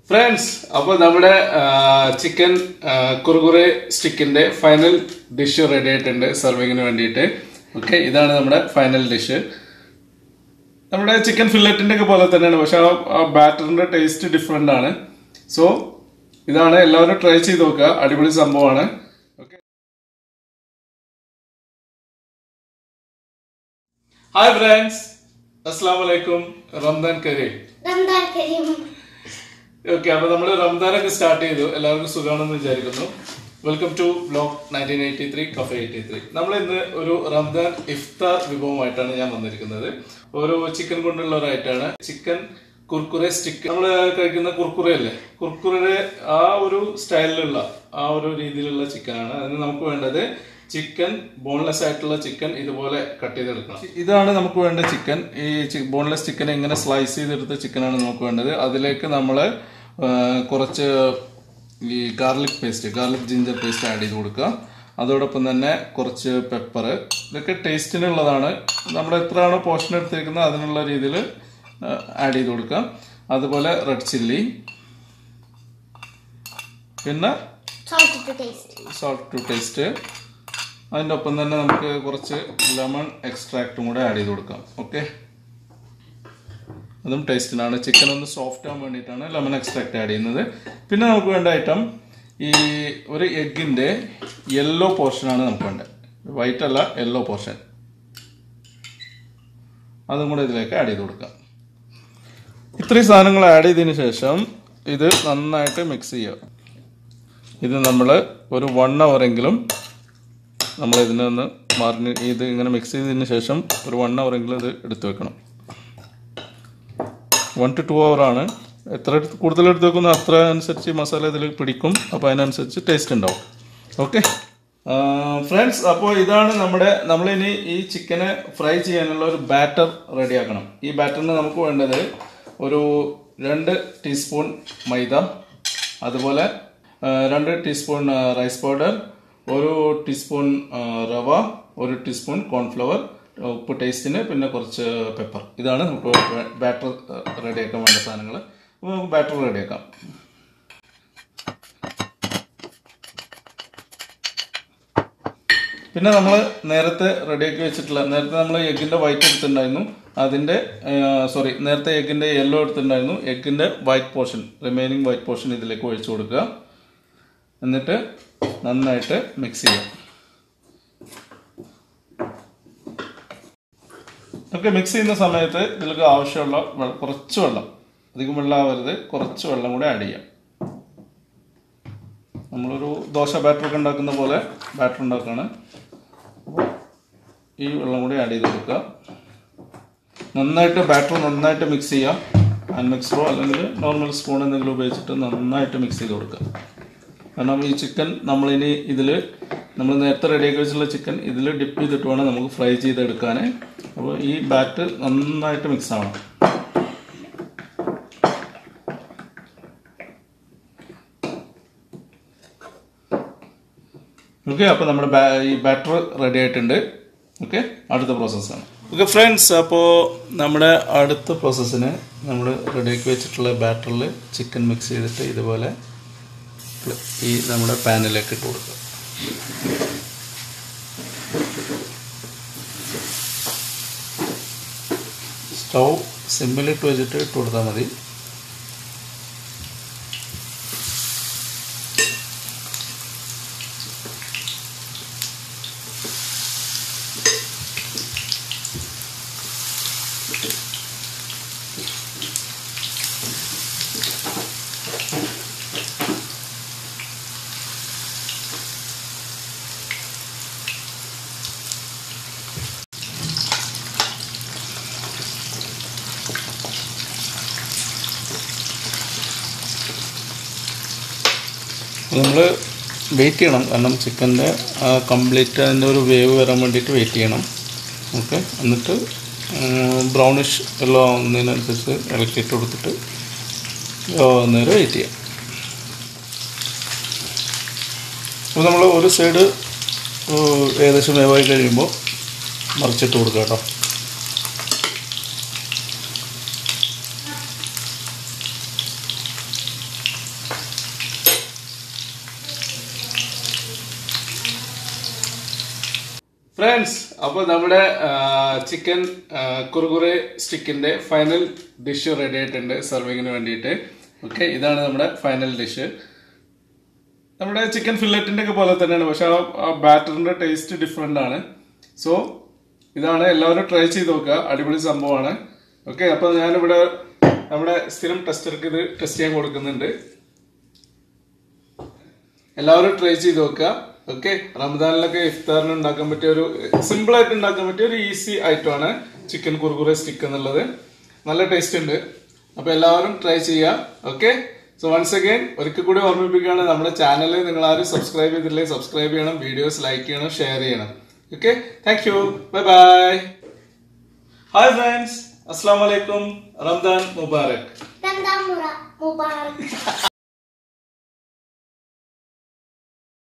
Friends അപ്പോൾ നമ്മുടെ chicken കുറുകുറെ സ്റ്റിക്കിന്റെ ഫൈനൽ ഡിഷ് റെഡി ആയിട്ടുണ്ട് സർവിങ്ങിന് വേണ്ടിയിട്ട് ഓക്കെ ഇതാണ് നമ്മുടെ ഫൈനൽ ഡിഷ് നമ്മുടെ ചിക്കൻ ഫില്ലറ്റിന്റെ ഒക്കെ പോലെ തന്നെയാണ് പക്ഷെ ആ ബാറ്ററിന്റെ ടേസ്റ്റ് ഡിഫറെന്റ് ആണ് സോ ഇതാണ് എല്ലാവരും ട്രൈ ചെയ്ത് നോക്കുക അടിപൊളി സംഭവമാണ് ഓക്കെ ഹായ് ഫ്രണ്ട്സ് അസ്സാം വലൈക്കും റംദാൻ കരീം റംദാൻ കരീം ഓക്കെ അപ്പൊ നമ്മൾ റംദാനൊക്കെ സ്റ്റാർട്ട് ചെയ്തു എല്ലാവർക്കും സുഖമാണെന്ന് വിചാരിക്കുന്നു welcome to blog nineteen eighty three cafe eighty three നമ്മൾ ഇന്ന് ഒരു റംദാൻ ഇഫ്താർ വിഭവമായിട്ടാണ് ഞാൻ വന്നിരിക്കുന്നത് ഒരു ചിക്കൻ കൊണ്ടുള്ള ഒരു ഐറ്റാണ് ചിക്കൻ കുർക്കുറെ സ്റ്റിക്ക് നമ്മൾ കഴിക്കുന്ന കുർക്കുറെ അല്ലേ കുർക്കുറെ ആ ഒരു സ്റ്റൈലിലുള്ള ആ ഒരു രീതിയിലുള്ള ചിക്കനാണ് അതിന് നമുക്ക് വേണ്ടത് ചിക്കൻ ബോൺലെസ് ആയിട്ടുള്ള ചിക്കൻ ഇതുപോലെ കട്ട് ചെയ്തെടുക്കണം ഇതാണ് നമുക്ക് വേണ്ട ചിക്കൻ ഈ ബോൺലെസ് ചിക്കൻ എങ്ങനെ സ്ലൈസ് ചെയ്തെടുത്ത ചിക്കനാണ് നമുക്ക് വേണ്ടത് അതിലേക്ക് നമ്മൾ കുറച്ച് ഈ garlic paste garlic ginger paste add ചെയ്ത് കൊടുക്കുക അതോടൊപ്പം തന്നെ കുറച്ച് പെപ്പർ ഇതൊക്കെ ടേസ്റ്റിനുള്ളതാണ് നമ്മൾ എത്രയാണോ പോർഷൻ എടുത്തിരിക്കുന്നത് അതിനുള്ള രീതിയിൽ ആഡ് ചെയ്ത് കൊടുക്കുക അതുപോലെ റെഡ് ചില്ലി പിന്നെ salt to taste salt to taste അതിൻ്റെ ഒപ്പം തന്നെ നമുക്ക് കുറച്ച് ലെമൺ എക്സ്ട്രാക്റ്റും കൂടെ ആഡ് ചെയ്ത് കൊടുക്കാം ഓക്കെ അതും ടേസ്റ്റിനാണ് ചിക്കൻ ഒന്ന് സോഫ്റ്റ് ആവാൻ വേണ്ടിയിട്ടാണ് ലെമൺ എക്സ്ട്രാക്റ്റ് ആഡ് ചെയ്യുന്നത് പിന്നെ നമുക്ക് വേണ്ട ഐറ്റം ഈ ഒരു എഗ്ഗിൻ്റെ യെല്ലോ പോർഷനാണ് നമുക്ക് വേണ്ടത് വൈറ്റ് അല്ല യെല്ലോ പോർഷൻ അതും കൂടെ ഇതിലേക്ക് ആഡ് ചെയ്ത് കൊടുക്കാം ഇത്രയും സാധനങ്ങൾ ആഡ് ചെയ്തതിന് ശേഷം ഇത് നന്നായിട്ട് മിക്സ് ചെയ്യുക ഇത് നമ്മൾ ഒരു വൺ അവറെങ്കിലും നമ്മൾ ഇതിനൊന്ന് മാറിന് ഇത് ഇങ്ങനെ മിക്സ് ചെയ്തതിന് ശേഷം ഒരു വൺ അവറെങ്കിലും ഇത് എടുത്തു വെക്കണം വൺ ടു ടു ആണ് എത്ര എടുത്ത് കൂടുതൽ എടുത്ത് വെക്കുന്നോ അത്ര അനുസരിച്ച് മസാല ഇതിൽ പിടിക്കും അപ്പോൾ അതിനനുസരിച്ച് ടേസ്റ്റ് ഉണ്ടാവും ഓക്കെ ഫ്രണ്ട്സ് അപ്പോൾ ഇതാണ് നമ്മുടെ നമ്മളിനി ഈ ചിക്കനെ ഫ്രൈ ചെയ്യാനുള്ള ഒരു ബാറ്റർ റെഡിയാക്കണം ഈ ബാറ്ററിന് നമുക്ക് വേണ്ടത് ഒരു രണ്ട് ടീസ്പൂൺ മൈദ അതുപോലെ ആ, രണ്ട് ടീസ്പൂൺ ആ, റൈസ് പൗഡർ ഒരു ടീസ്പൂൺ ആ, റവ ഒരു ടീസ്പൂൺ കോൺഫ്ലവർ ഉപ്പ് ടേസ്റ്റിന് പിന്നെ കുറച്ച് പെപ്പർ ഇതാണ് നമുക്ക് ബാറ്റർ റെഡിയാക്കാൻ വേണ്ട സാധനങ്ങൾ അപ്പോൾ നമുക്ക് ബാറ്റർ റെഡിയാക്കാം പിന്നെ നമ്മൾ നേരത്തെ റെഡിയാക്കി വെച്ചിട്ടുള്ള നേരത്തെ നമ്മൾ എഗ്ഗിൻ്റെ വൈറ്റ് എടുത്തിട്ടുണ്ടായിരുന്നു അതിൻ്റെ സോറി നേരത്തെ എഗ്ഗിൻ്റെ യെല്ലോ എടുത്തിട്ടുണ്ടായിരുന്നു എഗ്ഗിൻ്റെ white portion remaining white portion ഇതിലേക്ക് ഒഴിച്ചു കൊടുക്കുക എന്നിട്ട് നന്നായിട്ട് മിക്സ് ചെയ്യാം ഒക്കെ മിക്സ് ചെയ്യുന്ന സമയത്ത് ഇതിലേക്ക് ആവശ്യമുള്ള വെ- കുറച്ച് വെള്ളം അധികം വെള്ളം ആവരുത് കുറച്ച് വെള്ളം കൂടെ ആഡ് ചെയ്യാം നമ്മളൊരു ദോശ ബാറ്റർ ഒക്കെ ഉണ്ടാക്കുന്ന പോലെ ബാറ്റർ ഉണ്ടാക്കുകയാണ് അപ്പോൾ ഈ വെള്ളം കൂടി ആഡ് ചെയ്ത് കൊടുക്കുക നന്നായിട്ട് ബാറ്റർ നന്നായിട്ട് മിക്സ് ചെയ്യാം ഹാൻഡ് മിക്സറോ അല്ലെങ്കിൽ നോർമൽ സ്പൂൺ എന്തെങ്കിലും ഉപയോഗിച്ചിട്ട് നന്നായിട്ട് മിക്സ് ചെയ്ത് കൊടുക്കുക കാരണം ഈ ചിക്കൻ നമ്മളിനി ഇതിൽ നമ്മൾ നേരത്തെ റെഡിയാക്കി വെച്ചിട്ടുള്ള ചിക്കൻ ഇതിൽ ഡിപ്പ് ചെയ്തിട്ട് വേണം നമുക്ക് ഫ്രൈ ചെയ്തെടുക്കാൻ അപ്പോൾ ഈ ബാറ്റ് നന്നായിട്ട് മിക്സ് ആവണം ഓക്കെ അപ്പോൾ നമ്മുടെ ബാ- ഈ ബാറ്റർ റെഡി ആയിട്ടുണ്ട് ഓക്കെ അടുത്ത പ്രോസസ്സാണ് ഓക്കെ ഫ്രണ്ട്സ് അപ്പോൾ നമ്മുടെ അടുത്ത പ്രോസസ്സിന് നമ്മൾ റെഡിയാക്കി വെച്ചിട്ടുള്ള ബാറ്ററിൽ ചിക്കൻ മിക്സ് ചെയ്തിട്ട് ഇതുപോലെ ഈ നമ്മുടെ പാനിലേക്ക് ഇട്ട് കൊടുക്കുക സ്റ്റൗ സിമ്പിളിട്ട് വെച്ചിട്ട് ഇട്ട് കൊടുത്താൽ മതി നമ്മൾ വെയിറ്റ് ചെയ്യണം കാരണം ചിക്കൻ്റെ കംപ്ലീറ്റ് അതിൻ്റെ ഒരു വേവ് വരാൻ വേണ്ടിയിട്ട് വെയിറ്റ് ചെയ്യണം ഓക്കെ എന്നിട്ട് ബ്രൗണിഷ് എല്ലാം ആവുന്നതിനനുസരിച്ച് ഇളക്കിയിട്ട് കൊടുത്തിട്ട് നേരം വെയിറ്റ് ചെയ്യാം അപ്പോൾ നമ്മൾ ഒരു സൈഡ് ഏകദേശം വേവായി കഴിയുമ്പോൾ മറിച്ചിട്ട് കൊടുക്കുക കേട്ടോ ഫ്രണ്ട്സ് അപ്പോൾ നമ്മുടെ ചിക്കൻ കുറുകുറെ സ്റ്റിക്കിന്റെ ഫൈനൽ ഡിഷ് റെഡി ആയിട്ടുണ്ട് സർവിങ്ങിന് വേണ്ടിയിട്ട് ഓക്കെ ഇതാണ് നമ്മുടെ ഫൈനൽ ഡിഷ് നമ്മുടെ ചിക്കൻ ഫില്ലറ്റിന്റെ ഒക്കെ പോലെ തന്നെയാണ് പക്ഷെ ആ ബാറ്ററിന്റെ ടേസ്റ്റ് ഡിഫറെന്റ് ആണ് സോ ഇതാണ് എല്ലാവരും ട്രൈ ചെയ്ത് നോക്കുക അടിപൊളി സംഭവമാണ് ഓക്കെ അപ്പൊ ഞാനിവിടെ നമ്മുടെ സ്ഥിരം ടെസ്റ്റർക്ക് ഇത് ടെസ്റ്റ് ചെയ്യാൻ കൊടുക്കുന്നുണ്ട് എല്ലാവരും ട്രൈ ചെയ്ത് നോക്കുക ഓക്കെ റമദാനിലൊക്കെ ഇഫ്താറിന് ഉണ്ടാക്കാൻ പറ്റിയ ഒരു സിമ്പിൾ ആയിട്ട് ഉണ്ടാക്കാൻ പറ്റിയ ഒരു ഈസി ഐറ്റമാണ് ചിക്കൻ കുറുകുറെ സ്റ്റിക്ക് എന്നുള്ളത് നല്ല ടേസ്റ്റ് ഉണ്ട് അപ്പൊ എല്ലാവരും ട്രൈ ചെയ്യുക ഓക്കെ സോ വൺസ് അഗൈൻ ഒരിക്കൽ കൂടി ഓർമ്മിപ്പിക്കുകയാണ് നമ്മുടെ ചാനൽ നിങ്ങൾ ആരും സബ്സ്ക്രൈബ് ചെയ്തില്ലേ സബ്സ്ക്രൈബ് ചെയ്യണം വീഡിയോസ് ലൈക്ക് ചെയ്യണം ഷെയർ ചെയ്യണം okay thank you bye bye hi friends അസ്സാം വലൈക്കും റംദാൻ മുബാറക് Ramadan Mubarak.